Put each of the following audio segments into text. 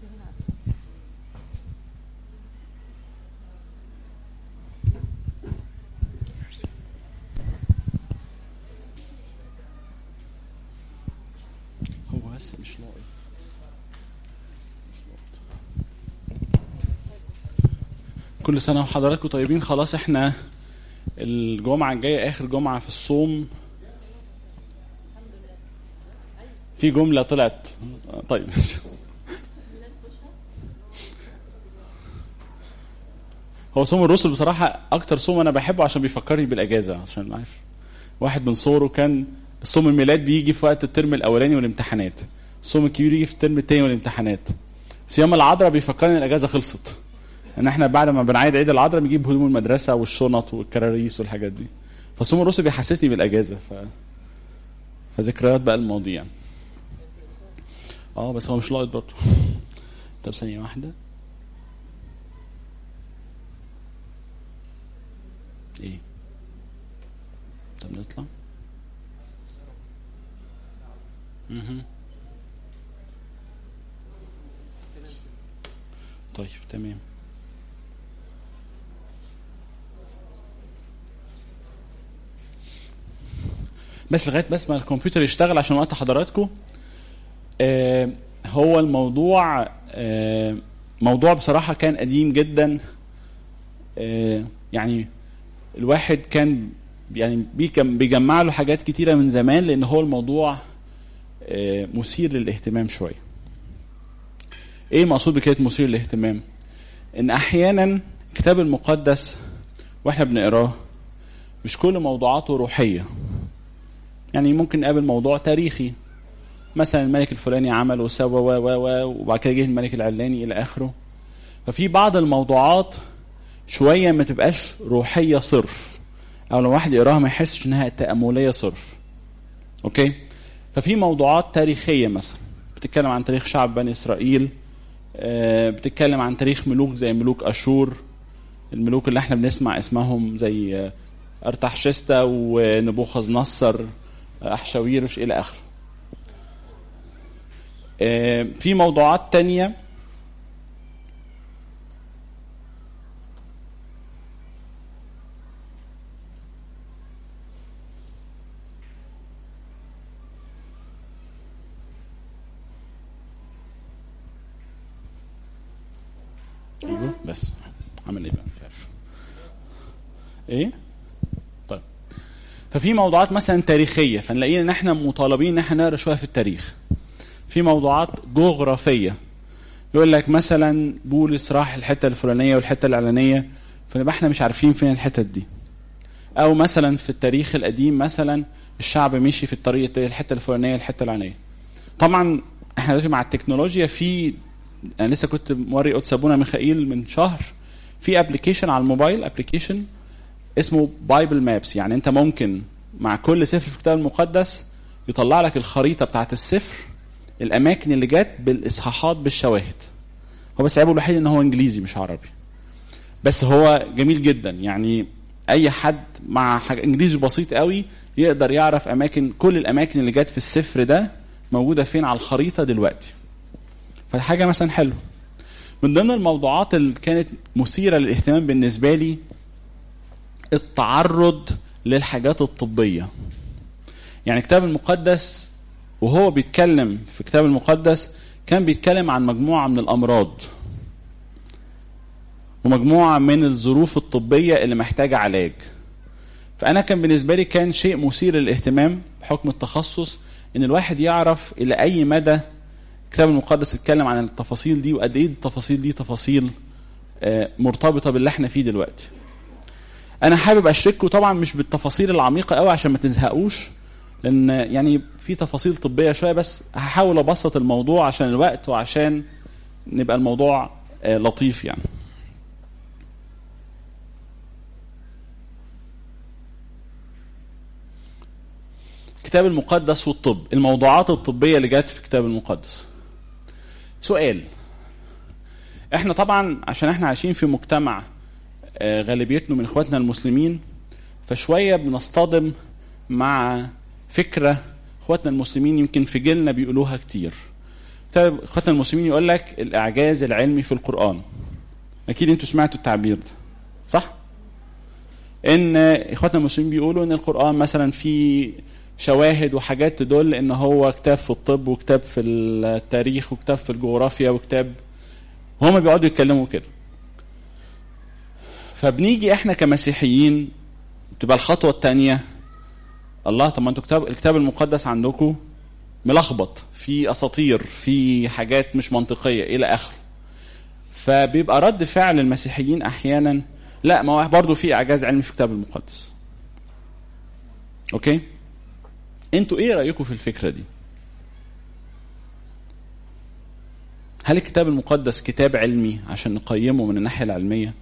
هو بس مش لاقط كل سنة وحضراتكم طيبين خلاص احنا الجمعة الجاية آخر جمعة في الصوم في جملة طلعت طيب هو صوم الرسل بصراحة أكتر صوم أنا بحبه عشان بيفكرني بالأجازة عشان عارف واحد من صوره كان الصوم الميلاد بيجي في وقت الترم الأولاني والامتحانات الصوم الكبير يجي في الترم التاني والامتحانات صيام العذراء بيفكرني الأجازة خلصت ان احنا بعد ما بنعيد عيد العذراء بنجيب هدوم المدرسه والشنط والكراريس والحاجات دي فصوم الرسل بيحسسني بالاجازه ف فذكريات بقى الماضي يعني اه بس هو مش لاقط برضه طب ثانيه واحده ايه طب نطلع مهم. طيب تمام بس لغايه بس ما الكمبيوتر يشتغل عشان وقت حضراتكم آه هو الموضوع آه موضوع بصراحه كان قديم جدا آه يعني الواحد كان يعني بيكم- بيجمع له حاجات كتيره من زمان لان هو الموضوع آه مثير للاهتمام شويه ايه المقصود بكلمه مثير للاهتمام ان احيانا الكتاب المقدس واحنا بنقراه مش كل موضوعاته روحيه يعني ممكن نقابل موضوع تاريخي مثلا الملك الفلاني عمل وسوى و و و وبعد كده جه الملك العلاني الى اخره ففي بعض الموضوعات شويه ما تبقاش روحيه صرف او لو واحد يقراها ما يحسش انها تامليه صرف اوكي ففي موضوعات تاريخيه مثلا بتتكلم عن تاريخ شعب بني اسرائيل آه، بتتكلم عن تاريخ ملوك زي ملوك اشور الملوك اللي احنا بنسمع اسمهم زي آه، ارتحشستا ونبوخذ نصر احشاويرش الى اخره آه، في موضوعات تانية أيوه، بس عمل ايه بقى مش عارف ايه طيب ففي موضوعات مثلا تاريخيه فنلاقينا ان احنا مطالبين ان احنا نقرا شويه في التاريخ في موضوعات جغرافيه يقول لك مثلا بولس راح الحته الفلانيه والحته الاعلانيه فنبقى احنا مش عارفين فين الحتت دي او مثلا في التاريخ القديم مثلا الشعب مشي في الطريق الحته الفلانيه الحته العلانيه طبعا احنا دلوقتي مع التكنولوجيا في انا لسه كنت موري قدس ابونا ميخائيل من شهر في ابلكيشن على الموبايل ابلكيشن اسمه بايبل مابس يعني انت ممكن مع كل سفر في الكتاب المقدس يطلع لك الخريطه بتاعت السفر الاماكن اللي جت بالاصحاحات بالشواهد هو بس عيبه الوحيد ان هو انجليزي مش عربي بس هو جميل جدا يعني اي حد مع حاجة انجليزي بسيط قوي يقدر يعرف اماكن كل الاماكن اللي جت في السفر ده موجوده فين على الخريطه دلوقتي فالحاجه مثلا حلوه من ضمن الموضوعات اللي كانت مثيره للاهتمام بالنسبه لي التعرض للحاجات الطبيه يعني الكتاب المقدس وهو بيتكلم في الكتاب المقدس كان بيتكلم عن مجموعه من الامراض ومجموعه من الظروف الطبيه اللي محتاجه علاج فانا كان بالنسبه لي كان شيء مثير للاهتمام بحكم التخصص ان الواحد يعرف الى اي مدى الكتاب المقدس اتكلم عن التفاصيل دي وقد ايه التفاصيل دي تفاصيل آه، مرتبطه باللي احنا فيه دلوقتي انا حابب اشارككم طبعا مش بالتفاصيل العميقه قوي عشان ما تزهقوش لان يعني في تفاصيل طبيه شويه بس هحاول ابسط الموضوع عشان الوقت وعشان نبقى الموضوع آه، لطيف يعني الكتاب المقدس والطب الموضوعات الطبيه اللي جت في الكتاب المقدس سؤال احنا طبعا عشان احنا عايشين في مجتمع آه، غالبيتنا من اخواتنا المسلمين فشويه بنصطدم مع فكره اخواتنا المسلمين يمكن في جيلنا بيقولوها كتير كتاب اخواتنا المسلمين يقول لك الاعجاز العلمي في القران اكيد انتوا سمعتوا التعبير ده صح ان اخواتنا المسلمين بيقولوا ان القران مثلا فيه شواهد وحاجات تدل ان هو كتاب في الطب وكتاب في التاريخ وكتاب في الجغرافيا وكتاب هما بيقعدوا يتكلموا كده فبنيجي احنا كمسيحيين تبقى الخطوه الثانيه الله طب ما انتوا كتاب الكتاب المقدس عندكم ملخبط في اساطير في حاجات مش منطقيه الى اخره فبيبقى رد فعل المسيحيين احيانا لا ما هو برضه في اعجاز علمي في الكتاب المقدس اوكي انتوا ايه رايكم في الفكره دي هل الكتاب المقدس كتاب علمي عشان نقيمه من الناحيه العلميه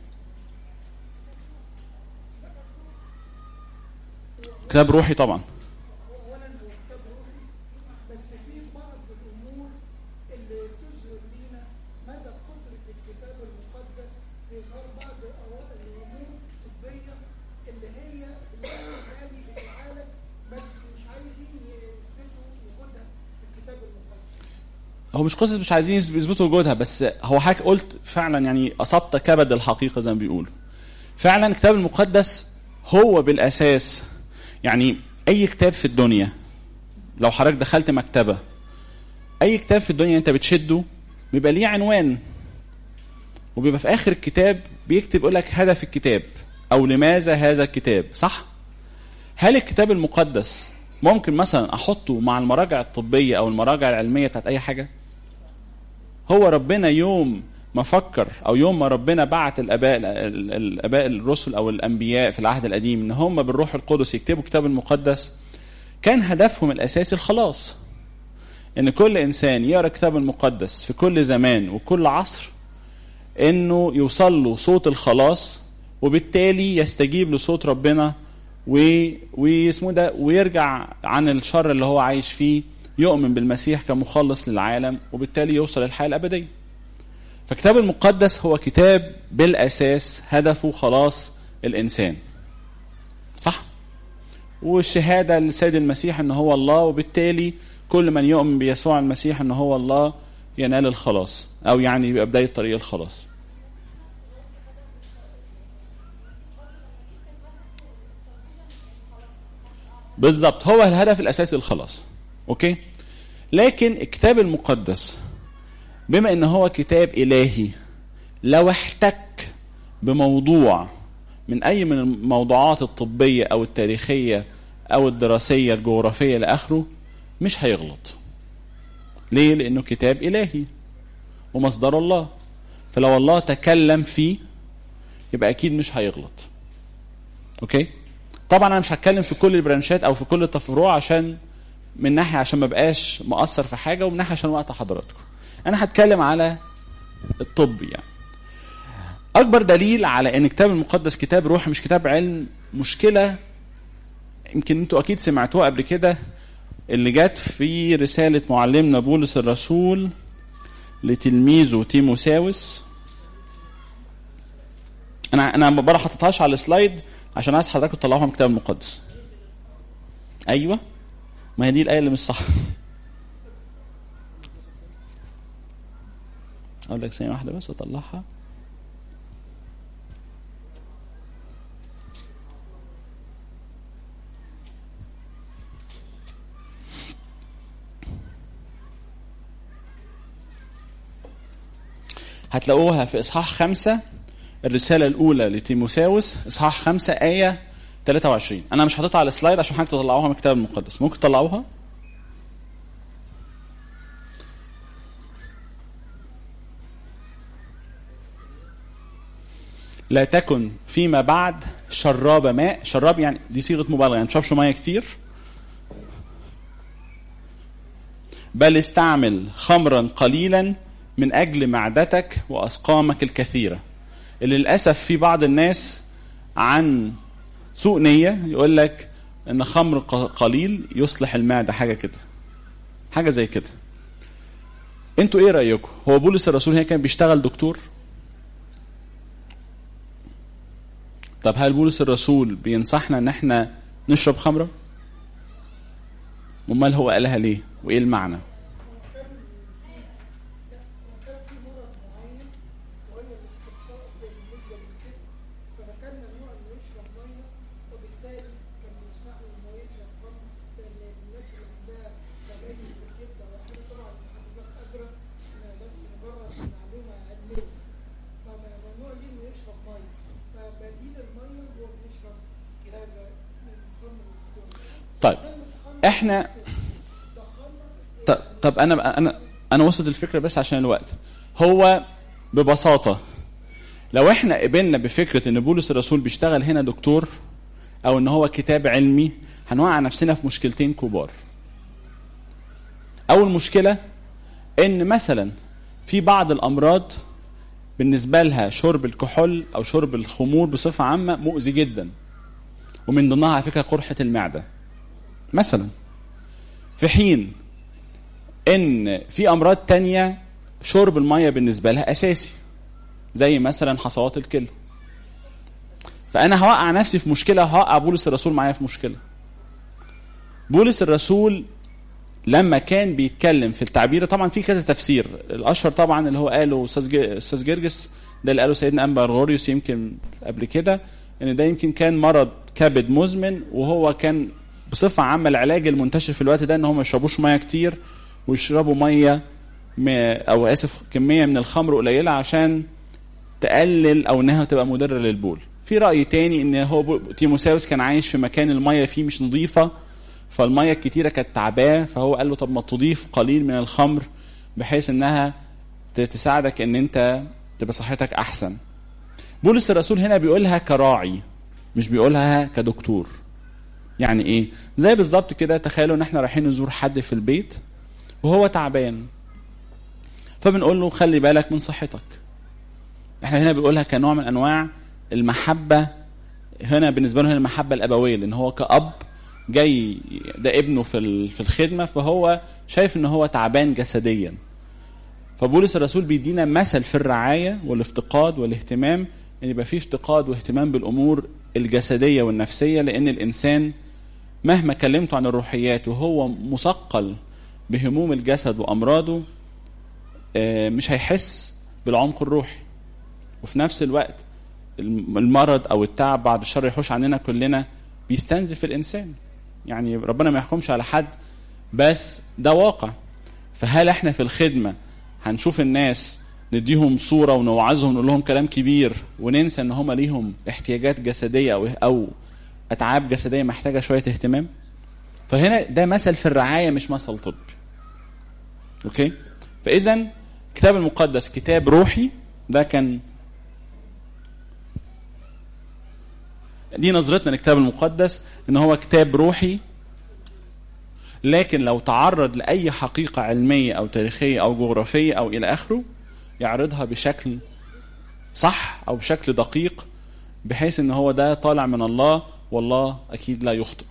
كتاب روحي طبعا اولا هو كتاب روحي بس في بعض الامور اللي تظهر لنا مدى قدره الكتاب المقدس في اظهار بعض الأو- الامور الطبيه اللي هي العلم الآلي بتتعالج بس مش عايزين يثبتوا وجودها في الكتاب المقدس. هو مش قصه مش عايزين يثبتوا وجودها بس هو حضرتك قلت فعلا يعني اصبت كبد الحقيقه زي ما بيقولوا فعلا الكتاب المقدس هو بالاساس يعني اي كتاب في الدنيا لو حضرتك دخلت مكتبه اي كتاب في الدنيا انت بتشده بيبقى ليه عنوان وبيبقى في اخر الكتاب بيكتب يقول لك هدف الكتاب او لماذا هذا الكتاب صح هل الكتاب المقدس ممكن مثلا احطه مع المراجع الطبيه او المراجع العلميه بتاعت اي حاجه هو ربنا يوم ما فكر او يوم ما ربنا بعت الاباء ال- الاباء الرسل او الانبياء في العهد القديم ان هم بالروح القدس يكتبوا الكتاب المقدس كان هدفهم الاساسي الخلاص ان كل انسان يقرا الكتاب المقدس في كل زمان وكل عصر انه يوصل له صوت الخلاص وبالتالي يستجيب لصوت ربنا و... واسمه ده ويرجع عن الشر اللي هو عايش فيه يؤمن بالمسيح كمخلص للعالم وبالتالي يوصل للحياه الابديه. فالكتاب المقدس هو كتاب بالاساس هدفه خلاص الانسان. صح؟ والشهاده للسيد المسيح ان هو الله وبالتالي كل من يؤمن بيسوع المسيح ان هو الله ينال الخلاص او يعني يبقى بدايه طريق الخلاص. بالظبط هو الهدف الاساسي الخلاص اوكي لكن الكتاب المقدس بما ان هو كتاب الهي لو احتك بموضوع من اي من الموضوعات الطبيه او التاريخيه او الدراسيه الجغرافيه لاخره مش هيغلط ليه لانه كتاب الهي ومصدر الله فلو الله تكلم فيه يبقى اكيد مش هيغلط اوكي طبعا انا مش هتكلم في كل البرانشات او في كل التفروع عشان من ناحيه عشان ما بقاش مؤثر في حاجه ومن ناحيه عشان وقت حضراتكم انا هتكلم على الطب يعني اكبر دليل على ان الكتاب المقدس كتاب روحي مش كتاب علم مشكله يمكن انتوا اكيد سمعتوها قبل كده اللي جت في رساله معلمنا بولس الرسول لتلميذه تيموساوس انا انا بره حطيتهاش على السلايد عشان عايز حضراتكم تطلعوها من الكتاب المقدس ايوه ما هي دي الايه اللي مش صح اقول لك ثانيه واحده بس اطلعها هتلاقوها في اصحاح خمسة الرسالة الأولى لتيموساوس إصحاح خمسة آية 23 أنا مش حاططها على السلايد عشان حضرتك تطلعوها من الكتاب المقدس ممكن تطلعوها؟ لا تكن فيما بعد شراب ماء شراب يعني دي صيغة مبالغة يعني تشربش مية كتير بل استعمل خمرا قليلا من أجل معدتك وأسقامك الكثيرة اللي للأسف في بعض الناس عن سوء نية يقول لك إن خمر قليل يصلح المعدة حاجة كده حاجة زي كده انتوا ايه رأيكم هو بولس الرسول هنا كان بيشتغل دكتور طب هل بولس الرسول بينصحنا ان احنا نشرب خمرة امال هو قالها ليه وايه المعنى احنا طب, طب انا انا انا وصلت الفكره بس عشان الوقت هو ببساطه لو احنا قبلنا بفكره ان بولس الرسول بيشتغل هنا دكتور او ان هو كتاب علمي هنوقع نفسنا في مشكلتين كبار اول مشكله ان مثلا في بعض الامراض بالنسبه لها شرب الكحول او شرب الخمور بصفه عامه مؤذي جدا ومن ضمنها على فكره قرحه المعده مثلا في حين ان في امراض تانية شرب الميه بالنسبه لها اساسي زي مثلا حصوات الكلى فانا هوقع نفسي في مشكله هوقع بولس الرسول معايا في مشكله بولس الرسول لما كان بيتكلم في التعبير طبعا في كذا تفسير الاشهر طبعا اللي هو قاله استاذ استاذ جرجس ده اللي قاله سيدنا انبا غوريوس يمكن قبل كده ان ده يمكن كان مرض كبد مزمن وهو كان بصفه عامه العلاج المنتشر في الوقت ده ان هم ما يشربوش ميه كتير ويشربوا ميه او اسف كميه من الخمر قليله عشان تقلل او انها تبقى مضره للبول في راي تاني ان هو تيموساوس كان عايش في مكان الميه فيه مش نظيفه فالميه الكتيره كانت تعباه فهو قال له طب ما تضيف قليل من الخمر بحيث انها تساعدك ان انت تبقى صحتك احسن بولس الرسول هنا بيقولها كراعي مش بيقولها كدكتور يعني ايه زي بالظبط كده تخيلوا ان احنا رايحين نزور حد في البيت وهو تعبان فبنقول له خلي بالك من صحتك احنا هنا بنقولها كنوع من انواع المحبه هنا بالنسبه له هنا المحبه الابويه لان هو كاب جاي ده ابنه في في الخدمه فهو شايف ان هو تعبان جسديا فبولس الرسول بيدينا مثل في الرعايه والافتقاد والاهتمام ان يبقى في افتقاد واهتمام بالامور الجسديه والنفسيه لان الانسان مهما كلمته عن الروحيات وهو مثقل بهموم الجسد وامراضه مش هيحس بالعمق الروحي وفي نفس الوقت المرض او التعب بعد الشر يحوش عننا كلنا بيستنزف الانسان يعني ربنا ما يحكمش على حد بس ده واقع فهل احنا في الخدمه هنشوف الناس نديهم صوره ونوعظهم نقول لهم كلام كبير وننسى ان هم ليهم احتياجات جسديه او او اتعاب جسديه محتاجه شويه اهتمام فهنا ده مثل في الرعايه مش مثل طبي اوكي فاذا الكتاب المقدس كتاب روحي ده كان دي نظرتنا للكتاب المقدس ان هو كتاب روحي لكن لو تعرض لاي حقيقه علميه او تاريخيه او جغرافيه او الى اخره يعرضها بشكل صح او بشكل دقيق بحيث ان هو ده طالع من الله والله اكيد لا يخطئ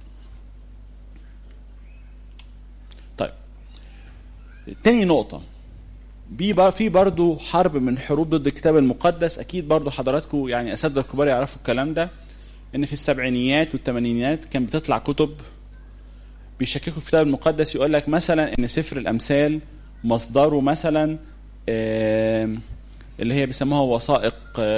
طيب تاني نقطه في برضو حرب من حروب ضد الكتاب المقدس اكيد برضو حضراتكم يعني اساتذه الكبار يعرفوا الكلام ده ان في السبعينيات والثمانينيات كان بتطلع كتب بيشككوا في الكتاب المقدس يقول لك مثلا ان سفر الامثال مصدره مثلا اللي هي بيسموها وثائق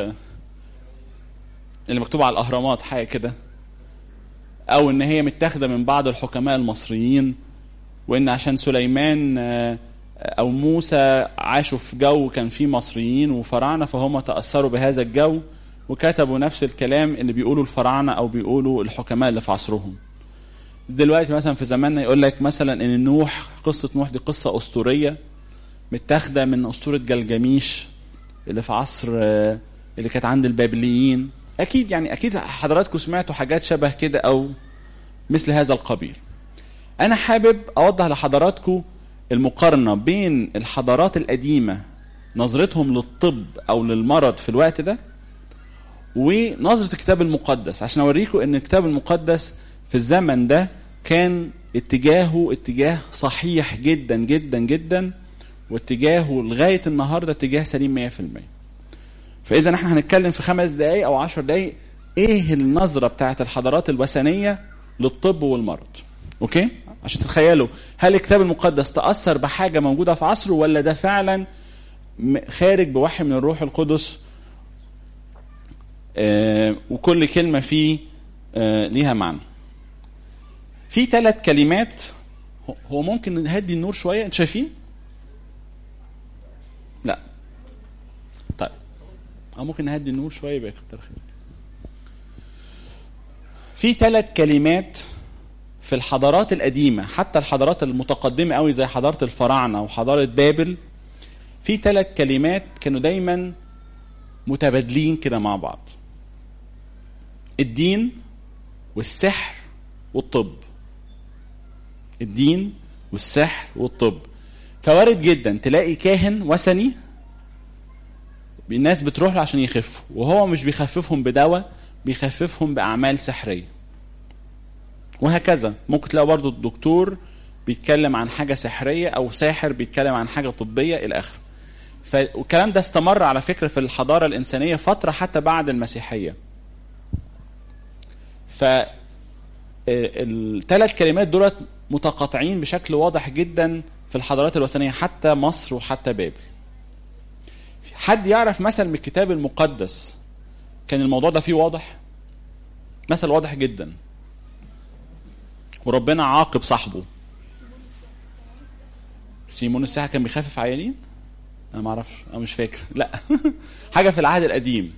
اللي مكتوبه على الاهرامات حاجه كده او ان هي متاخده من بعض الحكماء المصريين وان عشان سليمان او موسى عاشوا في جو كان فيه مصريين وفراعنه فهم تاثروا بهذا الجو وكتبوا نفس الكلام اللي بيقولوا الفراعنه او بيقولوا الحكماء اللي في عصرهم دلوقتي مثلا في زماننا يقول لك مثلا ان نوح قصه نوح دي قصه اسطوريه متاخده من اسطوره جلجميش اللي في عصر اللي كانت عند البابليين اكيد يعني اكيد حضراتكم سمعتوا حاجات شبه كده او مثل هذا القبيل انا حابب اوضح لحضراتكم المقارنه بين الحضارات القديمه نظرتهم للطب او للمرض في الوقت ده ونظره الكتاب المقدس عشان اوريكم ان الكتاب المقدس في الزمن ده كان اتجاهه اتجاه صحيح جدا جدا جدا واتجاهه لغايه النهارده اتجاه سليم 100% فاذا احنا هنتكلم في خمس دقائق او عشر دقائق ايه النظره بتاعت الحضارات الوثنيه للطب والمرض اوكي عشان تتخيلوا هل الكتاب المقدس تاثر بحاجه موجوده في عصره ولا ده فعلا خارج بوحي من الروح القدس آه وكل كلمه فيه آه ليها معنى في ثلاث كلمات هو ممكن نهدي النور شويه انتوا شايفين لا طيب او ممكن نهدي النور شويه يبقى كتر خير في ثلاث كلمات في الحضارات القديمه حتى الحضارات المتقدمه قوي زي حضاره الفراعنه وحضاره بابل في ثلاث كلمات كانوا دايما متبادلين كده مع بعض الدين والسحر والطب الدين والسحر والطب فوارد جدا تلاقي كاهن وثني الناس بتروح له عشان يخفوا وهو مش بيخففهم بدواء بيخففهم بأعمال سحرية وهكذا ممكن تلاقي برضو الدكتور بيتكلم عن حاجة سحرية أو ساحر بيتكلم عن حاجة طبية إلى آخره فالكلام ده استمر على فكرة في الحضارة الإنسانية فترة حتى بعد المسيحية ف الثلاث كلمات دولت متقاطعين بشكل واضح جدا في الحضارات الوثنية حتى مصر وحتى بابل حد يعرف مثل من الكتاب المقدس كان الموضوع ده فيه واضح مثل واضح جدا وربنا عاقب صاحبه سيمون الساحر كان بيخفف عيانين انا ما اعرفش انا مش فاكر لا حاجه في العهد القديم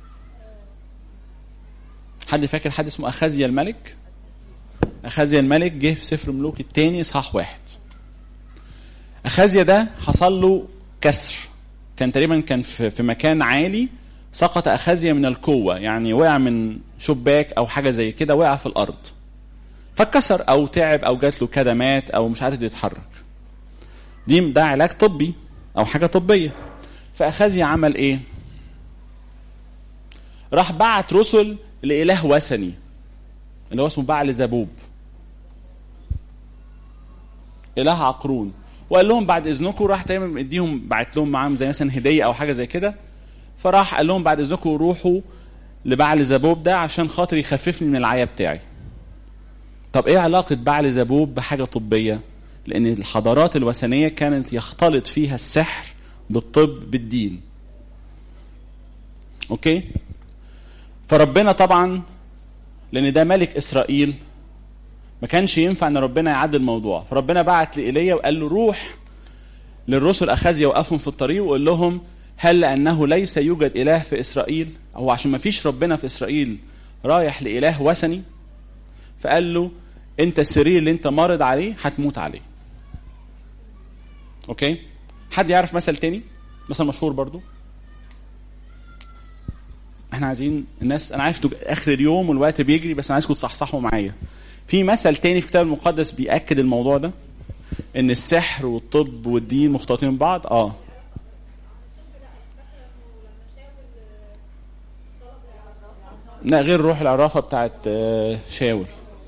حد فاكر حد اسمه اخازيا الملك اخازيا الملك جه في سفر ملوك الثاني اصحاح واحد اخازيا ده حصل له كسر كان تقريبا كان في, في مكان عالي سقط اخازيا من القوه يعني وقع من شباك او حاجه زي كده وقع في الارض فاتكسر او تعب او جات له كدمات او مش عارف يتحرك دي ده علاج طبي او حاجه طبيه فاخازيا عمل ايه راح بعت رسل لاله وثني اللي هو اسمه بعل زبوب اله عقرون وقال لهم بعد اذنكم راح تقريبا مديهم بعت لهم معاهم زي مثلا هديه او حاجه زي كده فراح قال لهم بعد اذنكم روحوا لبعل زبوب ده عشان خاطر يخففني من العيا بتاعي طب ايه علاقه بعل زبوب بحاجه طبيه لان الحضارات الوثنيه كانت يختلط فيها السحر بالطب بالدين اوكي فربنا طبعا لان ده ملك اسرائيل ما كانش ينفع ان ربنا يعدي الموضوع فربنا بعت لايليا وقال له روح للرسل اخازيا وقفهم في الطريق وقال لهم هل لانه ليس يوجد اله في اسرائيل هو عشان ما فيش ربنا في اسرائيل رايح لاله وثني فقال له انت السرير اللي انت مارض عليه هتموت عليه اوكي حد يعرف مثل تاني مثل مشهور برضو احنا عايزين الناس انا عارف اخر اليوم والوقت بيجري بس انا عايزكم تصحصحوا معايا في مثل تاني في الكتاب المقدس بيأكد الموضوع ده ان السحر والطب والدين مختلطين ببعض اه لا غير روح العرافه بتاعت شاول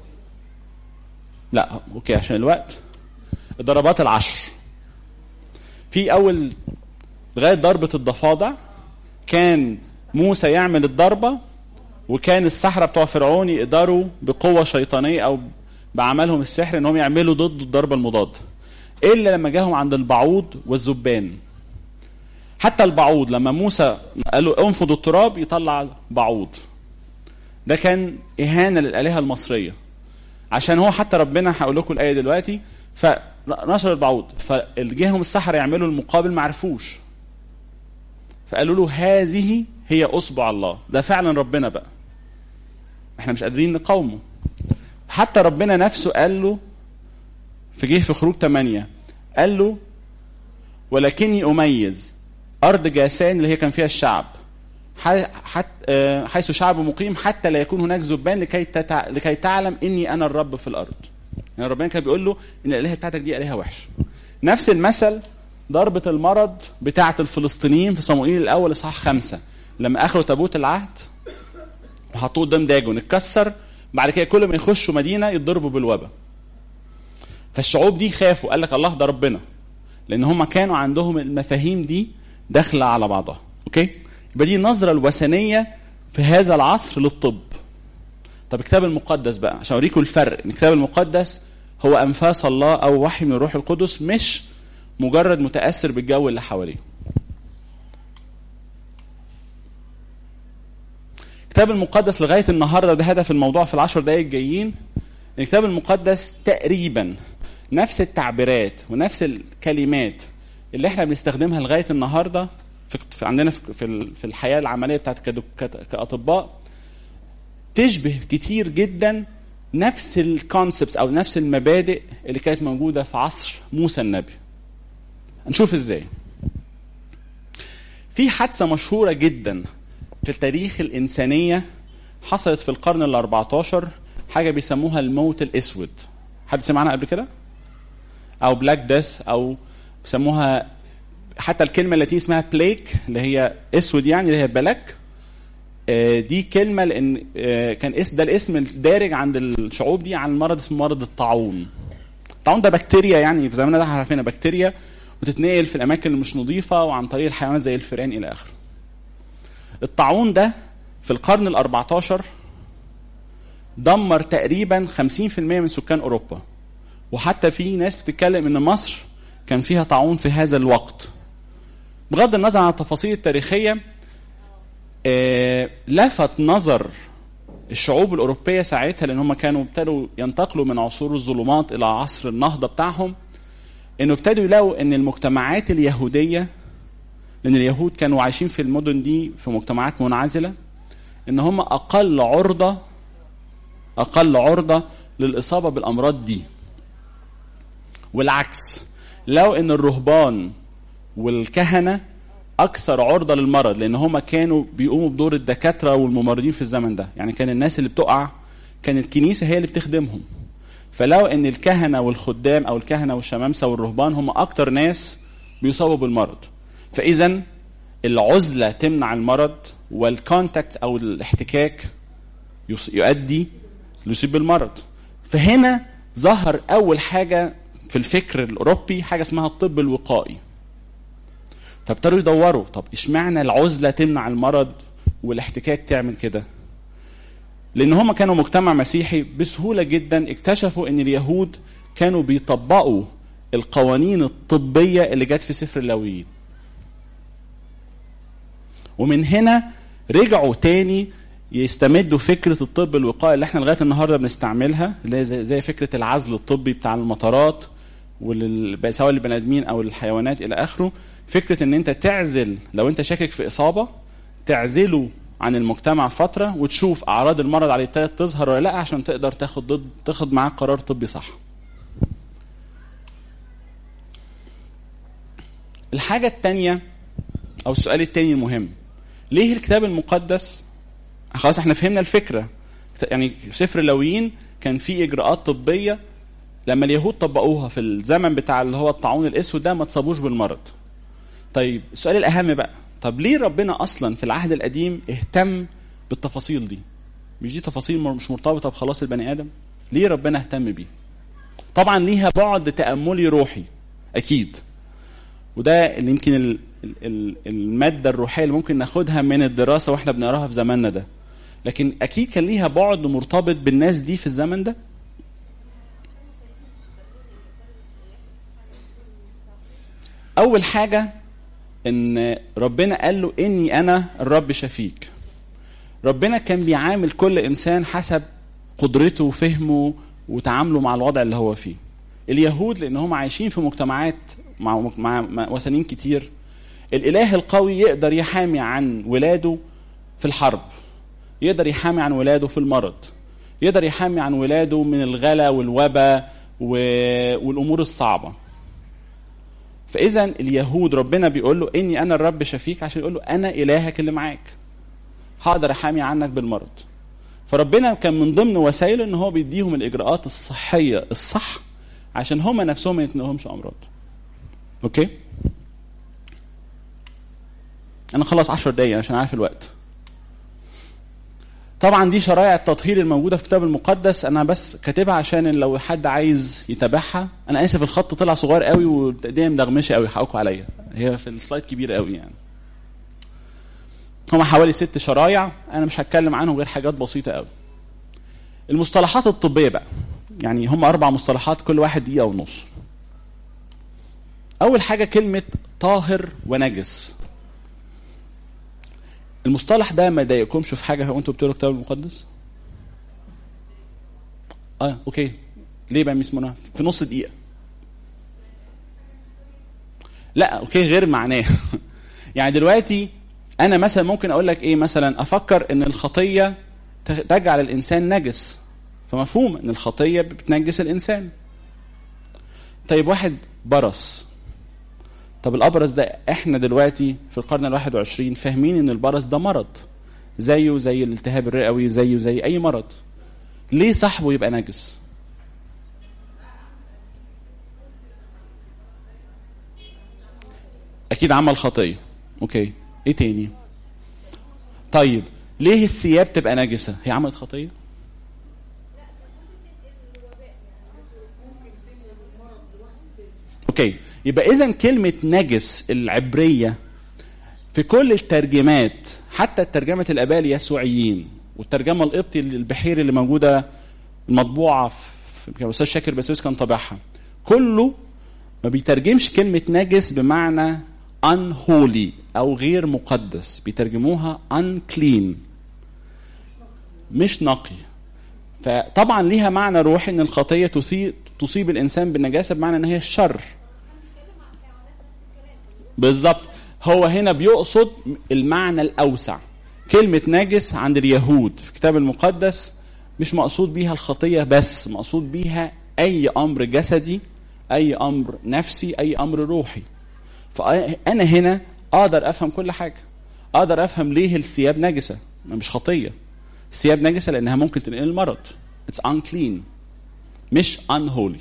لا اوكي عشان الوقت الضربات العشر في اول لغايه ضربه الضفادع كان موسى يعمل الضربه وكان السحرة بتوع فرعون يقدروا بقوة شيطانية أو بعملهم السحر إنهم يعملوا ضد الضربة المضادة. إلا لما جاهم عند البعوض والذبان. حتى البعوض لما موسى قال له انفض التراب يطلع بعوض. ده كان إهانة للآلهة المصرية. عشان هو حتى ربنا هقول لكم الآية دلوقتي فنشر البعوض فجاهم السحر يعملوا المقابل ما عرفوش. فقالوا له هذه هي اصبع الله ده فعلا ربنا بقى احنا مش قادرين نقاومه حتى ربنا نفسه قال له في جه في خروج 8 قال له ولكني اميز ارض جاسان اللي هي كان فيها الشعب حيث شعب مقيم حتى لا يكون هناك ذبان لكي تتع... لكي تعلم اني انا الرب في الارض يعني ربنا كان بيقول له ان الالهه بتاعتك دي الهه وحشه نفس المثل ضربة المرض بتاعة الفلسطينيين في صموئيل الأول إصحاح خمسة لما أخذوا تابوت العهد وحطوه قدام داجون اتكسر بعد كده كل ما يخشوا مدينة يتضربوا بالوباء فالشعوب دي خافوا قال لك الله ده ربنا لأن هم كانوا عندهم المفاهيم دي داخلة على بعضها أوكي يبقى دي النظرة الوثنية في هذا العصر للطب طب الكتاب المقدس بقى عشان أوريكم الفرق إن الكتاب المقدس هو أنفاس الله أو وحي من الروح القدس مش مجرد متاثر بالجو اللي حواليه الكتاب المقدس لغايه النهارده ده هدف الموضوع في العشر دقائق الجايين الكتاب المقدس تقريبا نفس التعبيرات ونفس الكلمات اللي احنا بنستخدمها لغايه النهارده في, في عندنا في, في, في الحياه العمليه بتاعت كاطباء تشبه كتير جدا نفس الكونسبتس او نفس المبادئ اللي كانت موجوده في عصر موسى النبي هنشوف ازاي في حادثه مشهوره جدا في تاريخ الانسانيه حصلت في القرن ال 14 حاجه بيسموها الموت الاسود حد سمع عنها قبل كده او بلاك ديث او بيسموها حتى الكلمه اللاتينيه اسمها بليك اللي هي اسود يعني اللي هي بلاك آه، دي كلمه لان آه، كان اسم ده الاسم الدارج عند الشعوب دي عن مرض اسمه مرض الطاعون الطاعون ده بكتيريا يعني في زماننا ده احنا عارفينها بكتيريا وتتنقل في الاماكن اللي مش نظيفه وعن طريق الحيوانات زي الفئران الى اخره الطاعون ده في القرن ال 14 دمر تقريبا 50% من سكان اوروبا وحتى في ناس بتتكلم ان مصر كان فيها طاعون في هذا الوقت بغض النظر عن التفاصيل التاريخيه آه، لفت نظر الشعوب الاوروبيه ساعتها لان هم كانوا ابتدوا ينتقلوا من عصور الظلمات الى عصر النهضه بتاعهم انه ابتدوا يلاقوا ان المجتمعات اليهوديه لان اليهود كانوا عايشين في المدن دي في مجتمعات منعزله ان هم اقل عرضه اقل عرضه للاصابه بالامراض دي والعكس لو ان الرهبان والكهنه اكثر عرضه للمرض لان هم كانوا بيقوموا بدور الدكاتره والممرضين في الزمن ده يعني كان الناس اللي بتقع كان الكنيسه هي اللي بتخدمهم فلو ان الكهنه والخدام او الكهنه والشمامسه والرهبان هم اكتر ناس بيصابوا بالمرض فاذا العزله تمنع المرض والكونتاكت او الاحتكاك يص- يؤدي ليصيب بالمرض فهنا ظهر اول حاجه في الفكر الاوروبي حاجه اسمها الطب الوقائي فابتدوا يدوروا طب اشمعنى العزله تمنع المرض والاحتكاك تعمل كده لان هم كانوا مجتمع مسيحي بسهوله جدا اكتشفوا ان اليهود كانوا بيطبقوا القوانين الطبيه اللي جت في سفر اللاويين ومن هنا رجعوا تاني يستمدوا فكره الطب الوقائي اللي احنا لغايه النهارده بنستعملها اللي هي زي, زي فكره العزل الطبي بتاع المطارات ولل... سواء للبني ادمين او الحيوانات الى اخره فكره ان انت تعزل لو انت شاكك في اصابه تعزله عن المجتمع فتره وتشوف اعراض المرض عليه ابتدت تظهر ولا لا عشان تقدر تاخد ضد تاخد معاه قرار طبي صح. الحاجه الثانيه او السؤال الثاني المهم ليه الكتاب المقدس خلاص احنا فهمنا الفكره يعني في سفر اللاويين كان في اجراءات طبيه لما اليهود طبقوها في الزمن بتاع اللي هو الطاعون الاسود ده ما تصابوش بالمرض طيب السؤال الاهم بقى طب ليه ربنا اصلا في العهد القديم اهتم بالتفاصيل دي مش دي تفاصيل مر- مش مرتبطه بخلاص البني ادم ليه ربنا اهتم بيه طبعا ليها بعد تاملي روحي اكيد وده اللي يمكن ال- ال- ال- الماده الروحيه اللي ممكن ناخدها من الدراسه واحنا بنقراها في زماننا ده لكن اكيد كان ليها بعد مرتبط بالناس دي في الزمن ده اول حاجه ان ربنا قال له اني انا الرب شفيك ربنا كان بيعامل كل انسان حسب قدرته وفهمه وتعامله مع الوضع اللي هو فيه اليهود لان هم عايشين في مجتمعات مع, مع, مع وثنين كتير الاله القوي يقدر يحامي عن ولاده في الحرب يقدر يحامي عن ولاده في المرض يقدر يحامي عن ولاده من الغلا والوباء و... والامور الصعبه فاذا اليهود ربنا بيقول له اني انا الرب شفيك عشان يقول له انا الهك اللي معاك هقدر احامي عنك بالمرض فربنا كان من ضمن وسائله ان هو بيديهم الاجراءات الصحيه الصح عشان هم نفسهم ما يتنقلهمش امراض اوكي انا خلص 10 دقايق عشان عارف الوقت طبعا دي شرائع التطهير الموجوده في الكتاب المقدس انا بس كاتبها عشان لو حد عايز يتابعها انا اسف الخط طلع صغير قوي والدنيا مدغمشه قوي حقكم عليا هي في السلايد كبيره قوي يعني هما حوالي ست شرايع انا مش هتكلم عنهم غير حاجات بسيطه قوي المصطلحات الطبيه بقى يعني هم اربع مصطلحات كل واحد دقيقه ونص اول حاجه كلمه طاهر ونجس المصطلح ده ما يضايقكمش في حاجه وانتوا بتقروا الكتاب المقدس اه اوكي ليه بقى ميس منى في نص دقيقه لا اوكي غير معناه يعني دلوقتي انا مثلا ممكن اقول لك ايه مثلا افكر ان الخطيه تجعل الانسان نجس فمفهوم ان الخطيه بتنجس الانسان طيب واحد برص طب الابرص ده احنا دلوقتي في القرن الواحد وعشرين فاهمين ان البرص ده مرض زيه زي الالتهاب الرئوي زيه زي اي مرض ليه صاحبه يبقى نجس اكيد عمل خطيه اوكي ايه تاني طيب ليه الثياب تبقى نجسه هي عملت خطيه اوكي يبقى اذا كلمه نجس العبريه في كل الترجمات حتى ترجمه الاباء اليسوعيين والترجمه القبطي البحيري اللي موجوده المطبوعه في استاذ شاكر بسوس كان طابعها كله ما بيترجمش كلمه نجس بمعنى unholy او غير مقدس بيترجموها unclean مش نقي فطبعا ليها معنى روحي ان الخطيه تصيب تصيب الانسان بالنجاسه بمعنى ان هي الشر بالظبط هو هنا بيقصد المعنى الاوسع كلمه نجس عند اليهود في الكتاب المقدس مش مقصود بيها الخطيه بس مقصود بيها اي امر جسدي اي امر نفسي اي امر روحي فانا هنا اقدر افهم كل حاجه اقدر افهم ليه الثياب نجسه مش خطيه الثياب نجسه لانها ممكن تنقل المرض اتس unclean مش unholy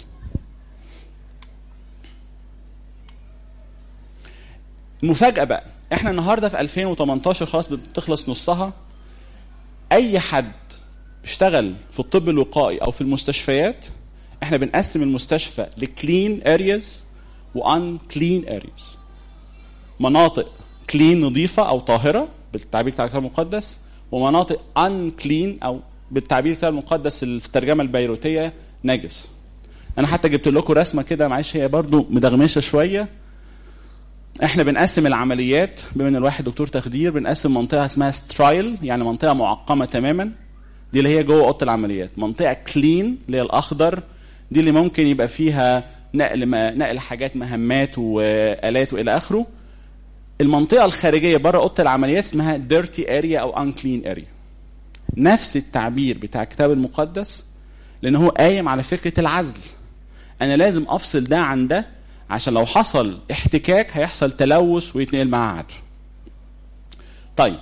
المفاجاه بقى احنا النهارده في 2018 خلاص بتخلص نصها اي حد اشتغل في الطب الوقائي او في المستشفيات احنا بنقسم المستشفى لكلين ارياز وان كلين ارياز مناطق كلين نظيفه او طاهره بالتعبير بتاع الكتاب المقدس ومناطق ان كلين او بالتعبير الكتاب المقدس في الترجمه البيروتيه نجس انا حتى جبت لكم رسمه كده معلش هي برضو مدغمشه شويه احنا بنقسم العمليات بما ان الواحد دكتور تخدير بنقسم منطقه اسمها سترايل يعني منطقه معقمه تماما دي اللي هي جوه اوضه العمليات منطقه كلين اللي هي الاخضر دي اللي ممكن يبقى فيها نقل ما نقل حاجات مهمات والات والى اخره المنطقه الخارجيه بره اوضه العمليات اسمها ديرتي اريا او انكلين اريا نفس التعبير بتاع الكتاب المقدس لان هو قايم على فكره العزل انا لازم افصل ده عن ده عشان لو حصل احتكاك هيحصل تلوث ويتنقل معاه عدو طيب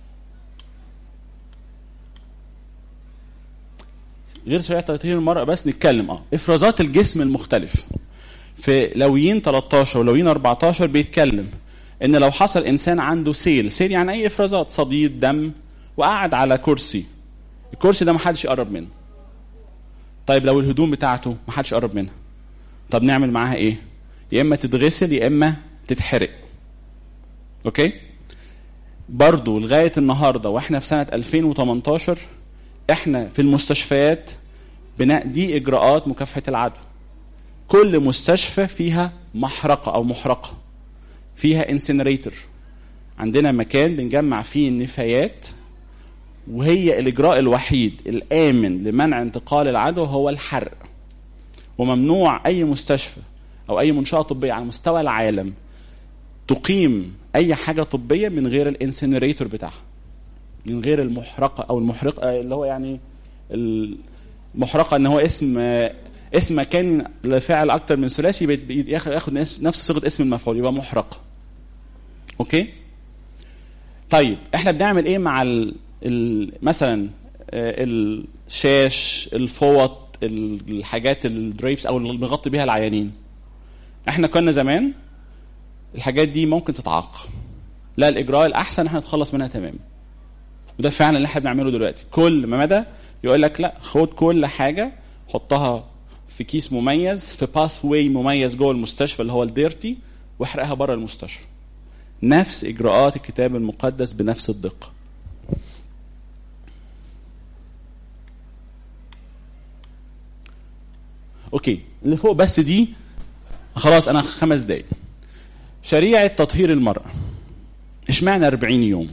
غير شريعه تطهير المرأة بس نتكلم اه افرازات الجسم المختلف في لويين 13 ولويين 14 بيتكلم ان لو حصل انسان عنده سيل سيل يعني اي افرازات صديد دم وقعد على كرسي الكرسي ده ما حدش يقرب منه طيب لو الهدوم بتاعته ما حدش يقرب منها طب نعمل معاها ايه يا اما تتغسل يا اما تتحرق اوكي برضو لغايه النهارده واحنا في سنه 2018 احنا في المستشفيات بناء دي اجراءات مكافحه العدوى كل مستشفى فيها محرقه او محرقه فيها انسنريتور عندنا مكان بنجمع فيه النفايات وهي الاجراء الوحيد الامن لمنع انتقال العدوى هو الحرق وممنوع اي مستشفى او اي منشاه طبيه على مستوى العالم تقيم اي حاجه طبيه من غير الانسنريتور بتاعها من غير المحرقه او المحرقه اللي هو يعني المحرقه ان هو اسم اسم مكان لفعل اكتر من ثلاثي ياخد نفس صيغه اسم المفعول يبقى محرقه اوكي طيب احنا بنعمل ايه مع ال ال مثلا الشاش الفوط الحاجات الدريبس او اللي بنغطي بيها العيانين احنا كنا زمان الحاجات دي ممكن تتعاق لا الاجراء الاحسن احنا نتخلص منها تماما وده فعلا اللي احنا بنعمله دلوقتي كل ما مدى يقول لك لا خد كل حاجه حطها في كيس مميز في باث واي مميز جوه المستشفى اللي هو الديرتي واحرقها بره المستشفى نفس اجراءات الكتاب المقدس بنفس الدقه اوكي اللي فوق بس دي خلاص انا خمس دقايق شريعه تطهير المراه اشمعنى 40 يوم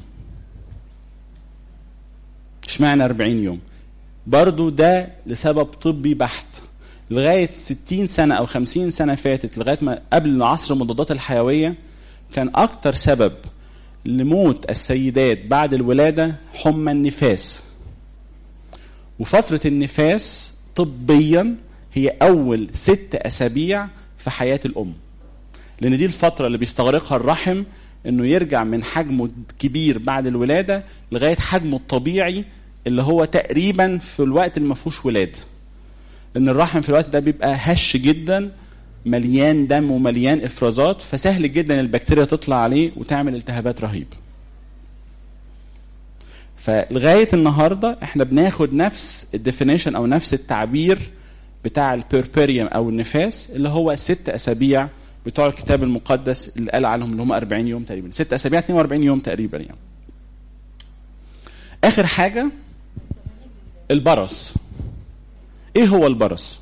اشمعنى 40 يوم برضو ده لسبب طبي بحت لغاية 60 سنة أو 50 سنة فاتت لغاية ما قبل عصر المضادات الحيوية كان أكتر سبب لموت السيدات بعد الولادة حمى النفاس وفتره النفاس طبيا هي اول ست اسابيع في حياه الام لان دي الفتره اللي بيستغرقها الرحم انه يرجع من حجمه كبير بعد الولاده لغايه حجمه الطبيعي اللي هو تقريبا في الوقت اللي ما فيهوش ولاده ان الرحم في الوقت ده بيبقى هش جدا مليان دم ومليان افرازات فسهل جدا البكتيريا تطلع عليه وتعمل التهابات رهيبه فلغايه النهارده احنا بناخد نفس الديفينيشن او نفس التعبير بتاع البيربيريوم او النفاس اللي هو ست اسابيع بتوع الكتاب المقدس اللي قال عنهم اللي هم 40 يوم تقريبا ست اسابيع 42 يوم تقريبا يعني اخر حاجه البرص ايه هو البرص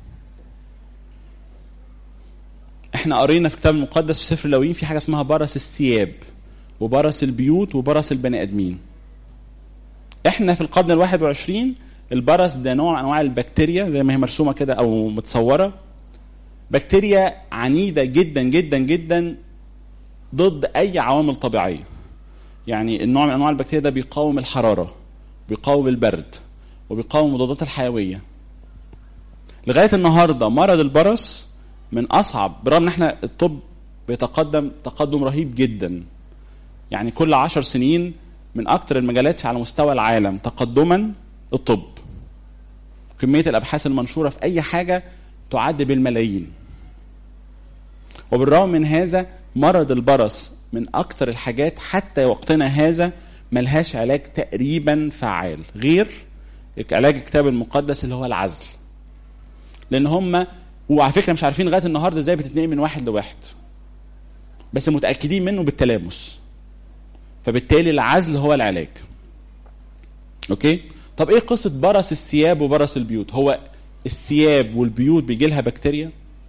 احنا قرينا في الكتاب المقدس في سفر اللاويين في حاجه اسمها برص الثياب وبرص البيوت وبرص البني ادمين احنا في القرن الواحد وعشرين البرص ده نوع من انواع البكتيريا زي ما هي مرسومه كده او متصوره بكتيريا عنيده جدا جدا جدا ضد اي عوامل طبيعيه يعني النوع من انواع البكتيريا ده بيقاوم الحراره بيقاوم البرد وبيقاوم المضادات الحيويه لغايه النهارده مرض البرص من اصعب برغم ان احنا الطب بيتقدم تقدم رهيب جدا يعني كل عشر سنين من اكتر المجالات على مستوى العالم تقدما الطب كميه الابحاث المنشوره في اي حاجه تعد بالملايين وبالرغم من هذا مرض البرص من اكتر الحاجات حتى وقتنا هذا ملهاش علاج تقريبا فعال غير علاج الكتاب المقدس اللي هو العزل لان هم وعلى فكره مش عارفين لغايه النهارده ازاي بتتنقل من واحد لواحد بس متاكدين منه بالتلامس فبالتالي العزل هو العلاج اوكي طب ايه قصه برص الثياب وبرص البيوت هو الثياب والبيوت بيجي لها بكتيريا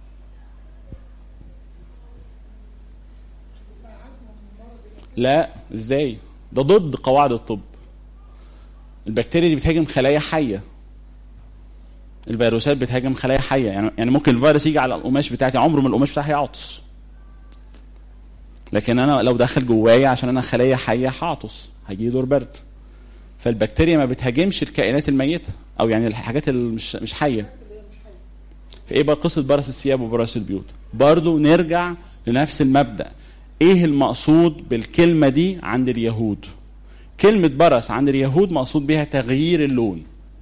لا ازاي ده ضد قواعد الطب البكتيريا دي بتهاجم خلايا حيه الفيروسات بتهاجم خلايا حيه يعني يعني ممكن الفيروس يجي على القماش بتاعتي عمره ما القماش بتاعي هيعطس لكن انا لو دخل جوايا عشان انا خليه حيه هعطس هيجي دور برد فالبكتيريا ما بتهاجمش الكائنات الميته او يعني الحاجات اللي مش مش حيه فايه بقى قصه برص الثياب وبرص البيوت برضو نرجع لنفس المبدا ايه المقصود بالكلمه دي عند اليهود كلمه برص عند اليهود مقصود بها تغيير اللون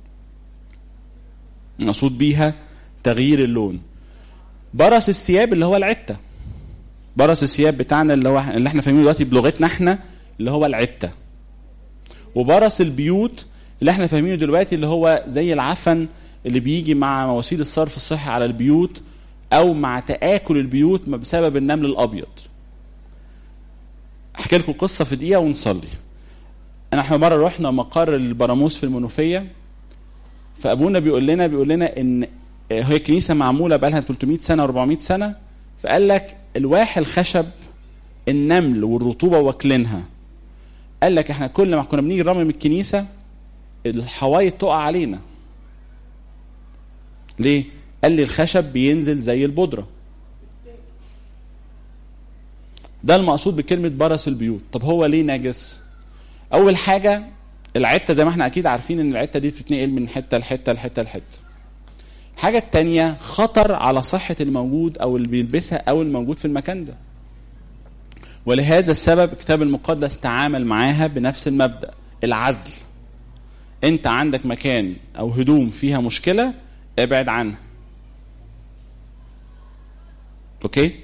مقصود بيها تغيير اللون برص الثياب اللي هو العته برص الثياب بتاعنا اللي هو اللي احنا فاهمينه دلوقتي بلغتنا احنا اللي هو العته وبرص البيوت اللي احنا فاهمينه دلوقتي اللي هو زي العفن اللي بيجي مع مواسير الصرف الصحي على البيوت او مع تآكل البيوت بسبب النمل الابيض احكي لكم قصه في دقيقه ونصلي انا احنا مره رحنا مقر البراموس في المنوفيه فابونا بيقول لنا بيقول لنا ان هي كنيسه معموله بقى لها 300 سنه 400 سنه فقال لك الواح الخشب النمل والرطوبه واكلينها قال لك احنا كل ما كنا بنيجي نرمم الكنيسه الحوايط تقع علينا ليه قال لي الخشب بينزل زي البودره ده المقصود بكلمه برس البيوت طب هو ليه نجس اول حاجه العته زي ما احنا اكيد عارفين ان العته دي بتتنقل من حته لحته لحته لحته الحاجه التانية خطر على صحه الموجود او اللي بيلبسها او الموجود في المكان ده ولهذا السبب الكتاب المقدس تعامل معاها بنفس المبدا العزل انت عندك مكان او هدوم فيها مشكله ابعد عنها اوكي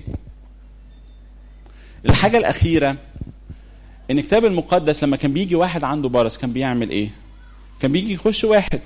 الحاجه الاخيره ان الكتاب المقدس لما كان بيجي واحد عنده برص كان بيعمل ايه كان بيجي يخش واحد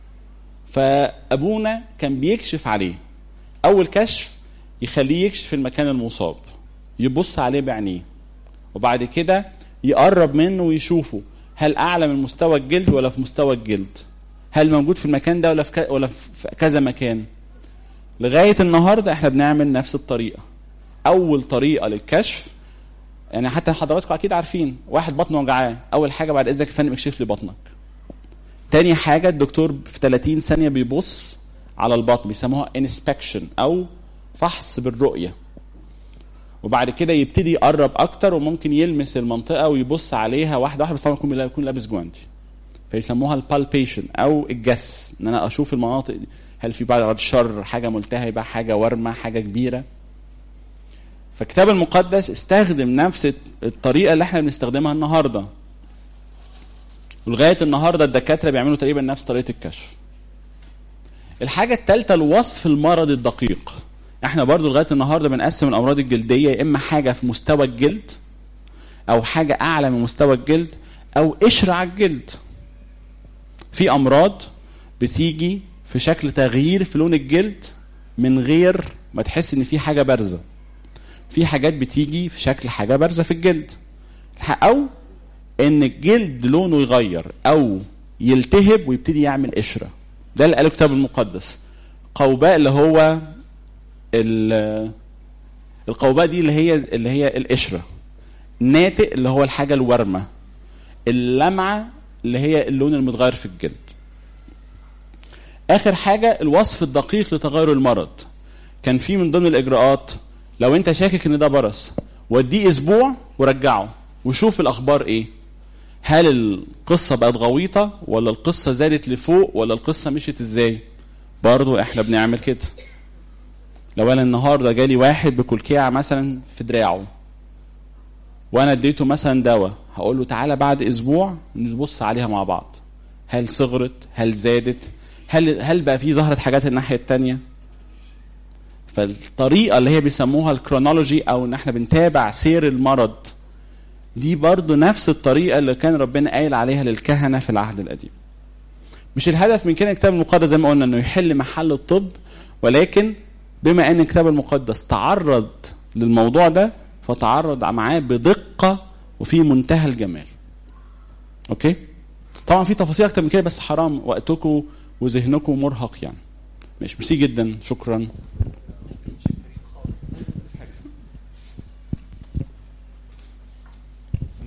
فابونا كان بيكشف عليه اول كشف يخليه يكشف المكان المصاب يبص عليه بعينيه وبعد كده يقرب منه ويشوفه هل اعلى من مستوى الجلد ولا في مستوى الجلد هل موجود في المكان ده ولا في ولا في كذا مكان لغايه النهارده احنا بنعمل نفس الطريقه اول طريقه للكشف يعني حتى حضراتكم اكيد عارفين واحد بطنه وجعاه اول حاجه بعد اذنك يا فندم اكشف لي بطنك تاني حاجه الدكتور في 30 ثانيه بيبص على البطن بيسموها انسبكشن او فحص بالرؤيه وبعد كده يبتدي يقرب اكتر وممكن يلمس المنطقه ويبص عليها واحده واحده بس طبعا يكون يكون لابس جواندي فيسموها البالبيشن او الجس ان انا اشوف المناطق دي هل في بعد الشر حاجه ملتهبه حاجه ورمه حاجه كبيره فالكتاب المقدس استخدم نفس الطريقه اللي احنا بنستخدمها النهارده ولغايه النهارده الدكاتره بيعملوا تقريبا نفس طريقه الكشف الحاجه الثالثه الوصف المرض الدقيق احنا برضو لغايه النهارده بنقسم الامراض الجلديه يا اما حاجه في مستوى الجلد او حاجه اعلى من مستوى الجلد او قشر على الجلد في امراض بتيجي في شكل تغيير في لون الجلد من غير ما تحس ان في حاجه بارزه في حاجات بتيجي في شكل حاجه بارزه في الجلد او ان الجلد لونه يغير او يلتهب ويبتدي يعمل قشره ده اللي قاله الكتاب المقدس قوباء اللي هو ال- القوباء دي اللي هي اللي هي القشره ناتئ اللي هو الحاجه الورمه اللمعه اللي هي اللون المتغير في الجلد اخر حاجه الوصف الدقيق لتغير المرض كان في من ضمن الاجراءات لو انت شاكك ان ده برص وديه اسبوع ورجعه وشوف الاخبار ايه هل القصه بقت غويطه ولا القصه زادت لفوق ولا القصه مشيت ازاي برضو احنا بنعمل كده لو انا النهارده جالي واحد بكلكيعه مثلا في دراعه وانا اديته مثلا دواء هقول له تعالى بعد اسبوع نبص عليها مع بعض هل صغرت هل زادت هل هل بقى في ظهرت حاجات الناحيه الثانيه فالطريقه اللي هي بيسموها الكرونولوجي او ان احنا بنتابع سير المرض دي برضو نفس الطريقه اللي كان ربنا قايل عليها للكهنه في العهد القديم مش الهدف من كده الكتاب المقدس زي ما قلنا انه يحل محل الطب ولكن بما ان الكتاب المقدس تعرض للموضوع ده فتعرض معاه بدقه وفي منتهى الجمال اوكي طبعا في تفاصيل اكتر من كده بس حرام وقتكم وذهنكم مرهق يعني مش ميرسي جدا شكرا